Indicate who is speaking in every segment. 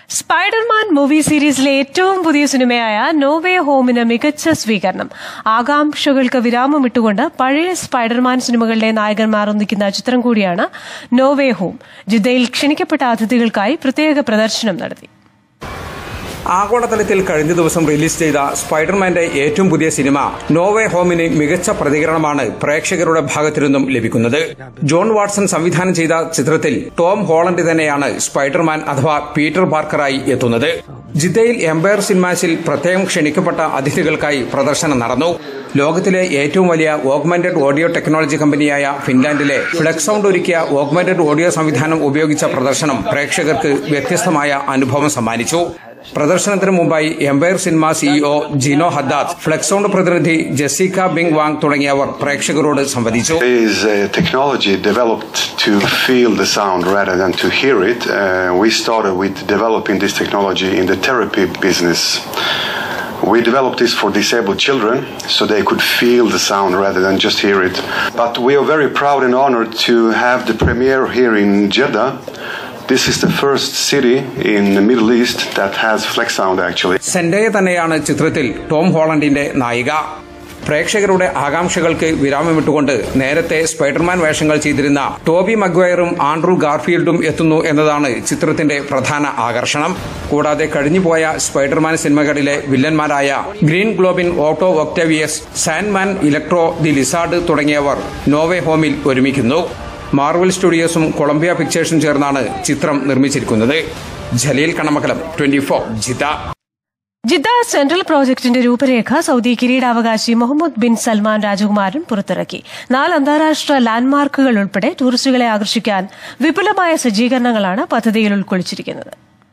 Speaker 1: Spiderman movie സീരീസിലെ ഏറ്റവും പുതിയ സിനിമയായ നോവേ ഹോമിന് മികച്ച സ്വീകരണം ആകാംക്ഷകൾക്ക് വിരാമമിട്ടുകൊണ്ട് പഴയ സ്പൈഡർമാൻ സിനിമകളിലെ നായകന്മാർ ഒന്നിക്കുന്ന ചിത്രം കൂടിയാണ് നോവേ ഹോം ജിദ്ദയിൽ ക്ഷണിക്കപ്പെട്ട അതിഥികൾക്കായി പ്രത്യേക പ്രദർശനം നടത്തി
Speaker 2: ആഗോളതലത്തിൽ കഴിഞ്ഞ ദിവസം റിലീസ് ചെയ്ത സ്പൈഡർമാന്റെ ഏറ്റവും പുതിയ സിനിമ നോവേ ഹോമിന് മികച്ച പ്രതികരണമാണ് പ്രേക്ഷകരുടെ ഭാഗത്തു നിന്നും ലഭിക്കുന്നത് ജോൺ വാട്സൺ സംവിധാനം ചെയ്ത ചിത്രത്തിൽ ടോം ഹോളണ്ട് തന്നെയാണ് സ്പൈഡർമാൻ അഥവാ പീറ്റർ പാർക്കറായി എത്തുന്നത് ജിദ്ദയിൽ എംപയർ സിനിമാസിൽ പ്രത്യേകം ക്ഷണിക്കപ്പെട്ട അതിഥികൾക്കായി പ്രദർശനം നടന്നു ലോകത്തിലെ ഏറ്റവും വലിയ ഓഗ്മെന്റഡ് ഓഡിയോ ടെക്നോളജി കമ്പനിയായ ഫിൻലാൻഡിലെ ഫ്ലെക്സ് സൗണ്ട് ഒരുക്കിയ ഓഗ്മെന്റഡ് ഓഡിയോ സംവിധാനം ഉപയോഗിച്ച പ്രദർശനം പ്രേക്ഷകർക്ക് വ്യത്യസ്തമായ അനുഭവം സമ്മാനിച്ചു പ്രദർശനത്തിന് മുമ്പായി Empire cinema CEO Gino Haddad Flex Sound പ്രതിനിധി ജെസിക്ക ബിങ് വാങ് തുടങ്ങിയവർ പ്രേക്ഷകരോട് സംവദിച്ചു
Speaker 3: is a technology developed to feel the sound rather than to hear it. Uh, we started with developing this technology in the therapy business. We developed this for disabled children so they could feel the sound rather than just hear it. But we are very proud and honored to have the premiere here in Jeddah. This is the first city in the Middle East that has flex sound actually.
Speaker 2: സെൻഡയെ തന്നെയാണ് ചിത്രത്തിൽ Tom ഹോളണ്ടിന്റെ നായിക പ്രേക്ഷകരുടെ ആകാംക്ഷകൾക്ക് വിരാമമിട്ടുകൊണ്ട് നേരത്തെ Spiderman വേഷങ്ങൾ ചെയ്തിരുന്ന Toby മഗ്വയറും Andrew ഗാർഫീൽഡും എത്തുന്നു എന്നതാണ് ചിത്രത്തിന്റെ പ്രധാന ആകർഷണം കൂടാതെ കഴിഞ്ഞുപോയ സ്പൈഡർമാൻ സിനിമകളിലെ വില്ലന്മാരായ green Goblin Otto Octavius Sandman Electro the Lizard തുടങ്ങിയവർ നോവേ ഹോമിൽ ഒരുമിക്കുന്നു മാർവൽ സ്റ്റുഡിയോസും കൊളംബിയ പിക്ചേഴ്സും ചേർന്നാണ് ചിത്രം നിർമ്മിച്ചിരിക്കുന്നത് ജലീൽ കണമകലം ട്വന്റി ഫോർ ജിത
Speaker 1: ജിദ്ദ സെൻട്രൽ പ്രോജക്ടിന്റെ രൂപരേഖ സൗദി കിരീടാവകാശി മുഹമ്മദ് ബിൻ സൽമാൻ രാജകുമാരൻ പുറത്തിറക്കി നാല് അന്താരാഷ്ട്ര ലാൻഡ്മാർക്കുകൾ ഉൾപ്പെടെ ടൂറിസ്റ്റുകളെ ആകർഷിക്കാൻ വിപുലമായ സജ്ജീകരണങ്ങളാണ് പദ്ധതിയിൽ ഉൾക്കൊള്ളിച്ചിരിക്കുന്നത്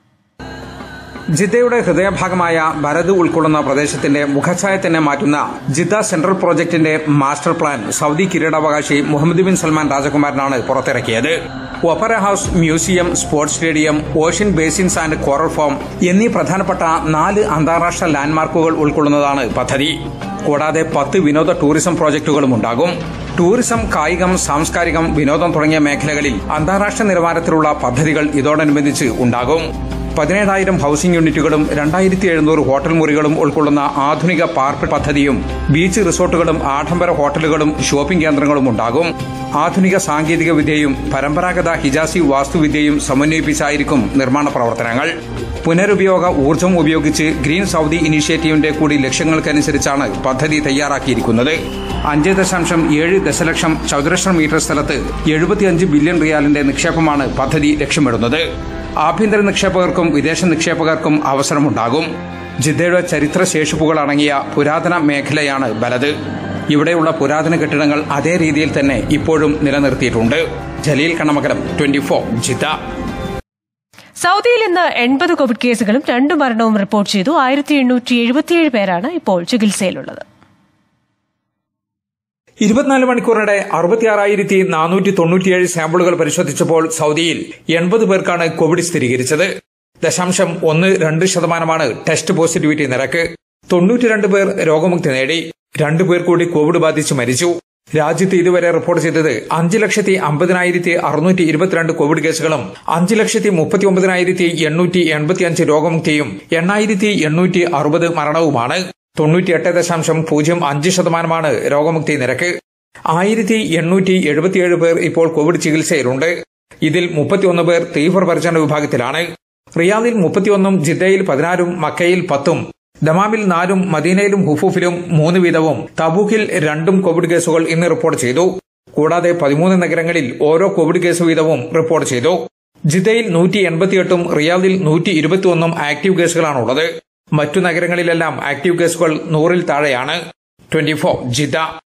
Speaker 2: ജിദ്ദയുടെ ഹൃദയഭാഗമായ ഭരത് ഉൾക്കൊള്ളുന്ന പ്രദേശത്തിന്റെ മുഖഛായ തന്നെ മാറ്റുന്ന ജിദ്ദ സെൻട്രൽ പ്രോജക്ടിന്റെ മാസ്റ്റർ പ്ലാൻ സൗദി കിരീടാവകാശി മുഹമ്മദ് ബിൻ സൽമാൻ രാജകുമാരനാണ് പുറത്തിറക്കിയത് opera house museum sports stadium ocean basins and coral farm എന്നീ പ്രധാനപ്പെട്ട നാല് അന്താരാഷ്ട്ര ലാൻഡ്മാർക്കുകൾ ഉൾക്കൊള്ളുന്നതാണ് പദ്ധതി കൂടാതെ പത്ത് വിനോദ ടൂറിസം പ്രോജക്ടുകളും ഉണ്ടാകും ടൂറിസം കായികം സാംസ്കാരികം വിനോദം തുടങ്ങിയ മേഖലകളിൽ അന്താരാഷ്ട്ര നിലവാരത്തിലുള്ള പദ്ധതികൾ ഇതോടനുബന്ധിച്ച് ഉണ്ടാകും പതിനേഴായിരം ഹൌസിംഗ് യൂണിറ്റുകളും രണ്ടായിരത്തി എഴുന്നൂറ് ഹോട്ടൽ മുറികളും ഉൾക്കൊള്ളുന്ന ആധുനിക പാർക്ക് പദ്ധതിയും ബീച്ച് റിസോർട്ടുകളും ആഡംബര ഹോട്ടലുകളും ഷോപ്പിംഗ് കേന്ദ്രങ്ങളും ഉണ്ടാകും ആധുനിക സാങ്കേതിക വിദ്യയും പരമ്പരാഗത ഹിജാസി വാസ്തുവിദ്യയും സമന്വയിപ്പിച്ചായിരിക്കും നിർമ്മാണ പ്രവർത്തനങ്ങൾ പുനരുപയോഗ ഊർജ്ജം ഉപയോഗിച്ച് ഗ്രീൻ സൗദി ഇനീഷ്യേറ്റീവിന്റെ കൂടി ലക്ഷ്യങ്ങൾക്കനുസരിച്ചാണ് പദ്ധതി തയ്യാറാക്കിയിരിക്കുന്നത് അഞ്ച് ദശാംശം ഏഴ് ദശലക്ഷം ചതുരശ്ര മീറ്റർ സ്ഥലത്ത് എഴുപത്തിയഞ്ച് ബില്യൺ റിയാലിന്റെ നിക്ഷേപമാണ് പദ്ധതി ലക്ഷ്യമിടുന്നത് ആഭ്യന്തര നിക്ഷേപകർക്കും വിദേശ നിക്ഷേപകർക്കും അവസരമുണ്ടാകും ജിദ്ദയുടെ ചരിത്ര ശേഷിപ്പുകൾ അടങ്ങിയ പുരാതന മേഖലയാണ് ബലത് ഇവിടെയുള്ള പുരാതന കെട്ടിടങ്ങൾ അതേ രീതിയിൽ തന്നെ ഇപ്പോഴും നിലനിർത്തിയിട്ടുണ്ട് Jaleel Kanamakalam twenty four Jeddah
Speaker 1: സൗദിയിൽ ഇന്ന് എൺപത് കോവിഡ് കേസുകളും രണ്ട് മരണവും റിപ്പോർട്ട് ചെയ്തു ആയിരത്തി എണ്ണൂറ്റി എഴുപത്തിയേഴ് പേരാണ് ഇപ്പോൾ ചികിത്സയിലുള്ളത്
Speaker 2: ഇരുപത്തിനാല് മണിക്കൂറിനിടെ അറുപത്തിയാറായിരത്തി നാനൂറ്റി തൊണ്ണൂറ്റിയേഴ് സാമ്പിളുകൾ പരിശോധിച്ചപ്പോൾ സൗദിയിൽ എൺപത് പേർക്കാണ് കോവിഡ് സ്ഥിരീകരിച്ചത് ദശാംശം ഒന്ന് രണ്ട് ശതമാനമാണ് ടെസ്റ്റ് പോസിറ്റിവിറ്റി നിരക്ക് തൊണ്ണൂറ്റിരണ്ട് പേർ രോഗമുക്തി നേടി രണ്ടു പേർ കൂടി കോവിഡ് ബാധിച്ച് മരിച്ചു രാജ്യത്ത് ഇതുവരെ റിപ്പോർട്ട് ചെയ്തത് അഞ്ച് ലക്ഷത്തി അമ്പതിനായിരത്തി അറുന്നൂറ്റി ഇരുപത്തിരണ്ട് കോവിഡ് കേസുകളും അഞ്ച് ലക്ഷത്തി മുപ്പത്തി ഒമ്പതിനായിരത്തി എണ്ണൂറ്റി എൺപത്തിയഞ്ച് രോഗമുക്തിയും എണ്ണായിരത്തി എണ്ണൂറ്റി അറുപത് മരണവുമാണ് തൊണ്ണൂറ്റിയെട്ട് ദശാംശം പൂജ്യം അഞ്ച് ശതമാനമാണ് രോഗമുക്തി നിരക്ക് ആയിരത്തി എണ്ണൂറ്റി എഴുപത്തിയേഴ് പേർ ഇപ്പോൾ കോവിഡ് ചികിത്സയിലുണ്ട് ഇതിൽ മുപ്പത്തിയൊന്ന് പേർ തീവ്രപരിചരണ വിഭാഗത്തിലാണ് റിയാദിൽ മുപ്പത്തിയൊന്നും ജിദ്ദയിൽ പതിനാറും മക്കയിൽ പത്തും ദമാമിൽ നാലും മദീനയിലും ഹുഫൂഫിലും മൂന്ന് വീതവും തബൂക്കിൽ രണ്ടും കോവിഡ് കേസുകൾ ഇന്ന് റിപ്പോർട്ട് ചെയ്തു കൂടാതെ പതിമൂന്ന് നഗരങ്ങളിൽ ഓരോ കോവിഡ് കേസ് വീതവും റിപ്പോർട്ട് ചെയ്തു ജിദ്ദയിൽ നൂറ്റി എൺപത്തിയെട്ടും റിയാദിൽ നൂറ്റി ഇരുപത്തിയൊന്നും ആക്റ്റീവ് കേസുകളാണുള്ളത് മറ്റു നഗരങ്ങളിലെല്ലാം ആക്റ്റീവ് കേസുകൾ നൂറിൽ താഴെയാണ് ട്വന്റി ഫോർ ജിദ്ദ